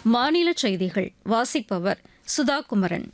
மாநில செய்திகள் வாசிப்பவர் சுதா குமரன்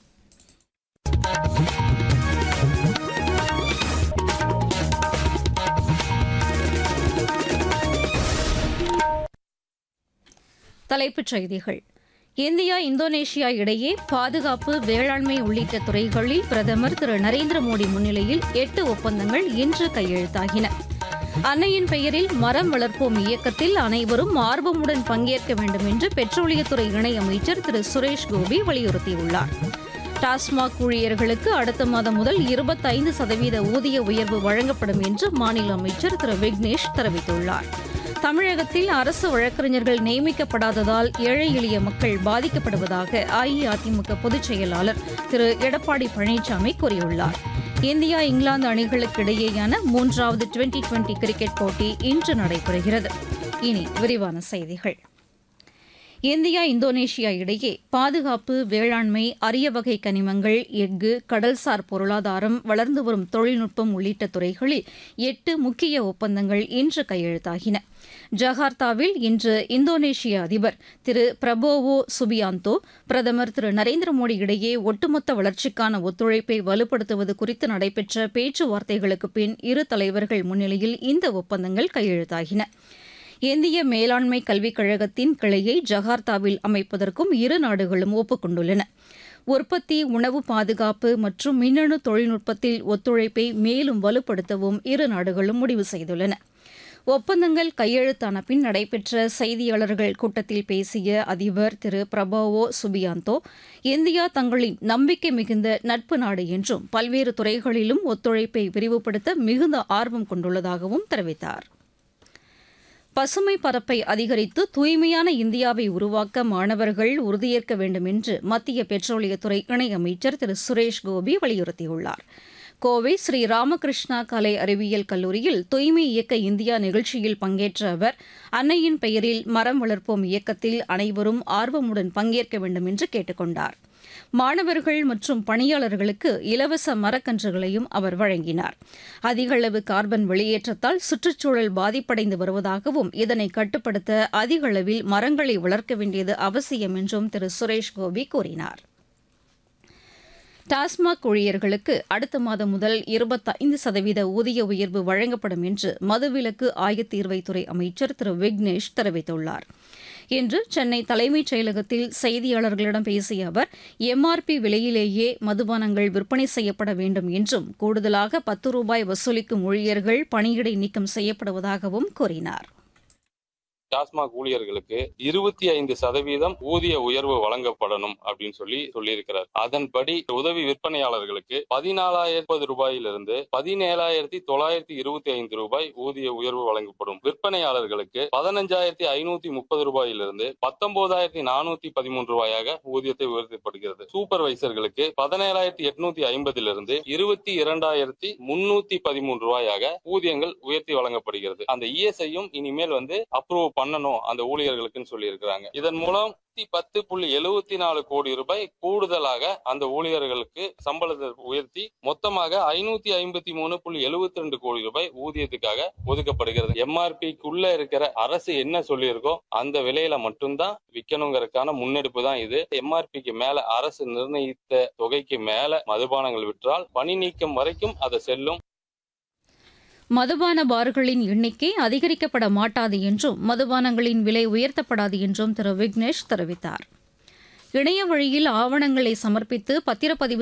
தலைப்புச் செய்திகள் இந்தியா இந்தோனேஷியா இடையே பாதுகாப்பு வேளாண்மை உள்ளிட்ட துறைகளில் பிரதமர் திரு நரேந்திர மோடி முன்னிலையில் எட்டு ஒப்பந்தங்கள் இன்று கையெழுத்தாகின அன்னையின் பெயரில் மரம் வளர்ப்போம் இயக்கத்தில் அனைவரும் ஆர்வமுடன் பங்கேற்க வேண்டும் என்று பெட்ரோலியத்துறை இணையமைச்சர் திரு சுரேஷ் கோபி வலியுறுத்தியுள்ளார் டாஸ்மாக் ஊழியர்களுக்கு அடுத்த மாதம் முதல் இருபத்தைந்து சதவீத ஊதிய உயர்வு வழங்கப்படும் என்று மாநில அமைச்சர் திரு விக்னேஷ் தெரிவித்துள்ளார் தமிழகத்தில் அரசு வழக்கறிஞர்கள் நியமிக்கப்படாததால் ஏழை எளிய மக்கள் பாதிக்கப்படுவதாக அஇஅதிமுக பொதுச் செயலாளர் திரு எடப்பாடி பழனிசாமி கூறியுள்ளார் இந்தியா இங்கிலாந்து அணிகளுக்கு இடையேயான மூன்றாவது டுவெண்டி டுவெண்டி கிரிக்கெட் போட்டி இன்று நடைபெறுகிறது இனி விரிவான செய்திகள் இந்தியா இந்தோனேஷியா இடையே பாதுகாப்பு வேளாண்மை அரிய வகை கனிமங்கள் எஃகு கடல்சார் பொருளாதாரம் வளர்ந்து வரும் தொழில்நுட்பம் உள்ளிட்ட துறைகளில் எட்டு முக்கிய ஒப்பந்தங்கள் இன்று கையெழுத்தாகின ஜகார்த்தாவில் இன்று இந்தோனேஷிய அதிபர் திரு பிரபோவோ சுபியாந்தோ பிரதமர் திரு நரேந்திர மோடி இடையே ஒட்டுமொத்த வளர்ச்சிக்கான ஒத்துழைப்பை வலுப்படுத்துவது குறித்து நடைபெற்ற பேச்சுவார்த்தைகளுக்கு பின் இரு தலைவர்கள் முன்னிலையில் இந்த ஒப்பந்தங்கள் கையெழுத்தாகின இந்திய மேலாண்மை கல்விக் கழகத்தின் கிளையை ஜகார்த்தாவில் அமைப்பதற்கும் இரு நாடுகளும் ஒப்புக்கொண்டுள்ளன உற்பத்தி உணவு பாதுகாப்பு மற்றும் மின்னணு தொழில்நுட்பத்தில் ஒத்துழைப்பை மேலும் வலுப்படுத்தவும் இரு நாடுகளும் முடிவு செய்துள்ளன ஒப்பந்தங்கள் கையெழுத்தான பின் நடைபெற்ற செய்தியாளர்கள் கூட்டத்தில் பேசிய அதிபர் திரு பிரபாவோ சுபியாந்தோ இந்தியா தங்களின் நம்பிக்கை மிகுந்த நட்பு நாடு என்றும் பல்வேறு துறைகளிலும் ஒத்துழைப்பை விரிவுபடுத்த மிகுந்த ஆர்வம் கொண்டுள்ளதாகவும் தெரிவித்தார் பசுமை பரப்பை அதிகரித்து தூய்மையான இந்தியாவை உருவாக்க மாணவர்கள் உறுதியேற்க வேண்டும் என்று மத்திய பெட்ரோலியத்துறை இணையமைச்சர் திரு சுரேஷ் கோபி வலியுறுத்தியுள்ளார் கோவை ஸ்ரீ ராமகிருஷ்ணா கலை அறிவியல் கல்லூரியில் தூய்மை இயக்க இந்தியா நிகழ்ச்சியில் பங்கேற்ற அவர் அன்னையின் பெயரில் மரம் வளர்ப்போம் இயக்கத்தில் அனைவரும் ஆர்வமுடன் பங்கேற்க வேண்டும் என்று கேட்டுக் கொண்டார் மாணவர்கள் மற்றும் பணியாளர்களுக்கு இலவச மரக்கன்றுகளையும் அவர் வழங்கினார் அதிக அளவு கார்பன் வெளியேற்றத்தால் சுற்றுச்சூழல் பாதிப்படைந்து வருவதாகவும் இதனை கட்டுப்படுத்த அதிக அளவில் மரங்களை வளர்க்க வேண்டியது அவசியம் என்றும் திரு சுரேஷ் கோபி கூறினார் டாஸ்மாக் ஊழியர்களுக்கு அடுத்த மாதம் முதல் இருபத்தைந்து சதவீத ஊதிய உயர்வு வழங்கப்படும் என்று மதுவிலக்கு ஆயத்தீர்வைத்துறை அமைச்சர் திரு விக்னேஷ் தெரிவித்துள்ளார் இன்று சென்னை தலைமைச் செயலகத்தில் செய்தியாளர்களிடம் பேசிய அவர் எம்ஆர்பி விலையிலேயே மதுபானங்கள் விற்பனை செய்யப்பட வேண்டும் என்றும் கூடுதலாக பத்து ரூபாய் வசூலிக்கும் ஊழியர்கள் பணியிடை நீக்கம் செய்யப்படுவதாகவும் கூறினார் டாஸ்மாக் ஊழியர்களுக்கு இருபத்தி ஐந்து சதவீதம் ஊதிய உயர்வு வழங்கப்படணும் அப்படின்னு சொல்லி சொல்லியிருக்கிறார் அதன்படி உதவி விற்பனையாளர்களுக்கு பதினாலாயிரத்தி ரூபாயிலிருந்து பதினேழாயிரத்தி தொள்ளாயிரத்தி இருபத்தி ஐந்து ரூபாய் ஊதிய உயர்வு வழங்கப்படும் விற்பனையாளர்களுக்கு பதினஞ்சாயிரத்தி ஐநூத்தி முப்பது ரூபாயிலிருந்து பத்தொன்பதாயிரத்தி நானூத்தி பதிமூன்று ரூபாயாக ஊதியத்தை உயர்த்தப்படுகிறது சூப்பர்வைசர்களுக்கு பதினேழாயிரத்தி எட்நூத்தி ஐம்பதிலிருந்து இருபத்தி இரண்டாயிரத்தி முன்னூத்தி பதிமூன்று ரூபாயாக ஊதியங்கள் உயர்த்தி வழங்கப்படுகிறது அந்த இஎஸ்ஐயும் இனிமேல் வந்து அப்ரூவ் பண்ணணும் அந்த ஊழியர்களுக்குன்னு சொல்லி இருக்கிறாங்க இதன் மூலம் பத்து புள்ளி எழுபத்தி நாலு கோடி ரூபாய் கூடுதலாக அந்த ஊழியர்களுக்கு சம்பளத்தை உயர்த்தி மொத்தமாக ஐநூத்தி ஐம்பத்தி மூணு புள்ளி எழுபத்தி ரெண்டு கோடி ரூபாய் ஊதியத்துக்காக ஒதுக்கப்படுகிறது எம்ஆர்பிக்குள்ள இருக்கிற அரசு என்ன சொல்லியிருக்கோ அந்த விலையில மட்டும்தான் விற்கணுங்கிறதுக்கான முன்னெடுப்பு தான் இது எம்ஆர்பிக்கு மேல அரசு நிர்ணயித்த தொகைக்கு மேல மதுபானங்கள் விற்றால் பணி நீக்கம் வரைக்கும் அதை செல்லும் மதுபான பார்களின் எண்ணிக்கை அதிகரிக்கப்பட மாட்டாது என்றும் மதுபானங்களின் விலை உயர்த்தப்படாது என்றும் திரு விக்னேஷ் தெரிவித்தார் இணைய வழியில் ஆவணங்களை சமர்ப்பித்து பத்திரப்பதிவு